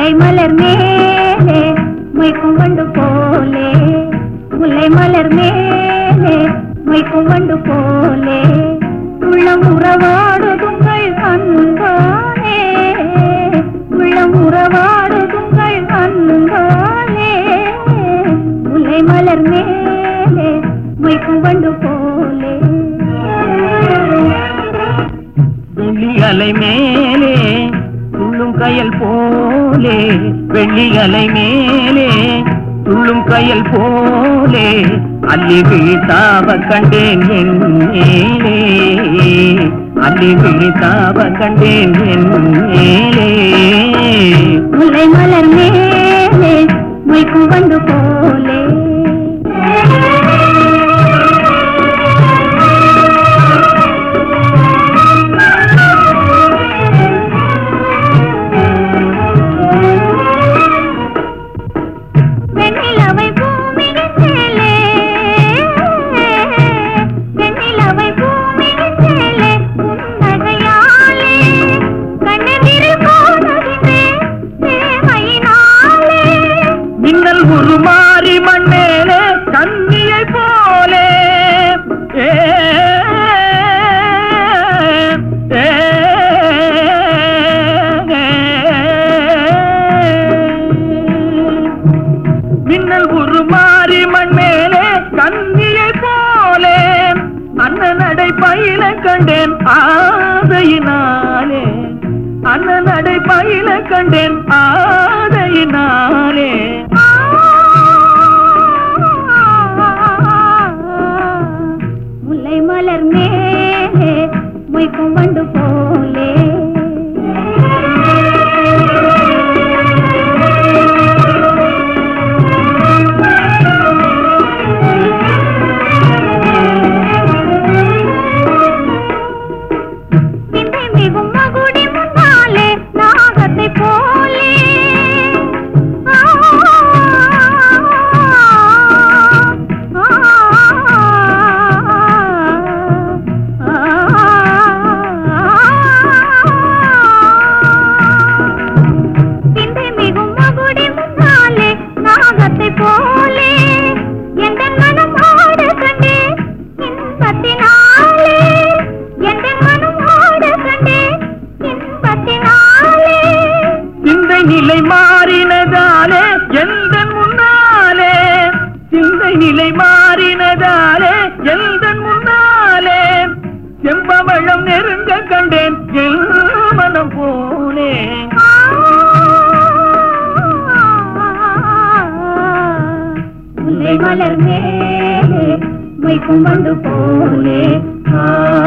முல்லை மலர் மேலே மொய்க்கும் வண்டு போலே முல்லை மலர் மேலே மொய்க்கும் வண்டு போலே உள்ளம் உறவாடுதுங்கள் அன்பாலே உள்ளம் உறவாடுதுங்கள் அன்பாலே முல்லை மலர் மேலே மொய்க்கும் வண்டு போலே வெள்ளி அலை மேலே துள்ளும் கயல் போலே வெள்ளி அலை மேலே துள்ளும் கயல் போலே அள்ளி விழித்தாவ கண்டேன் என் மேலே அள்ளி விழித்தாவ கண்டேன் என் மேலே முல்லை மலர் மேலே மொய்க்கும் வண்டு போலே வெண்ணிலவை பூமியின் மேலே வெண்ணிலவை பூமியின் மேலே புன்னகையாலே கண்ணெதிரில் காணுகின்றேன் தேமையினாலே மின்னல் உருமாறி மண்ணேலே கண்ணியை போலே ஏ, ஏ, மின்னல் உருமாறி மண்மேலே கண்ணியை போலே அண்ணனடை பயில கண்டேன் ஆதையினாலே அண்ணனடை பயில கண்டேன் ஆதையினாலே முல்லை மலர் மேலே மொய்க்கும் வண்டு போலே விந்தை மிகும் மகுடி முன்னாலே நாகத்தை போலே ஆ, ஆ, விந்தை மிகும் மகுடி முன்னாலே நாகத்தை போலே எந்த மனம் ஆட கண்டே இன்பத்தினாலே எந்த மனம் ஆட கண்டே இன்பத்தினாலே சிந்தை நிலை மாறினதாலே எந்த முன்னாலே சிந்தை நிலை மாறினதாலே எந்த முன்னாலே செம்பவளம் நெருங்க கண்டேன் என் மனம் போலே முல்லை மலர் மேலே மொய்க்கும் வண்டு போலே ஆ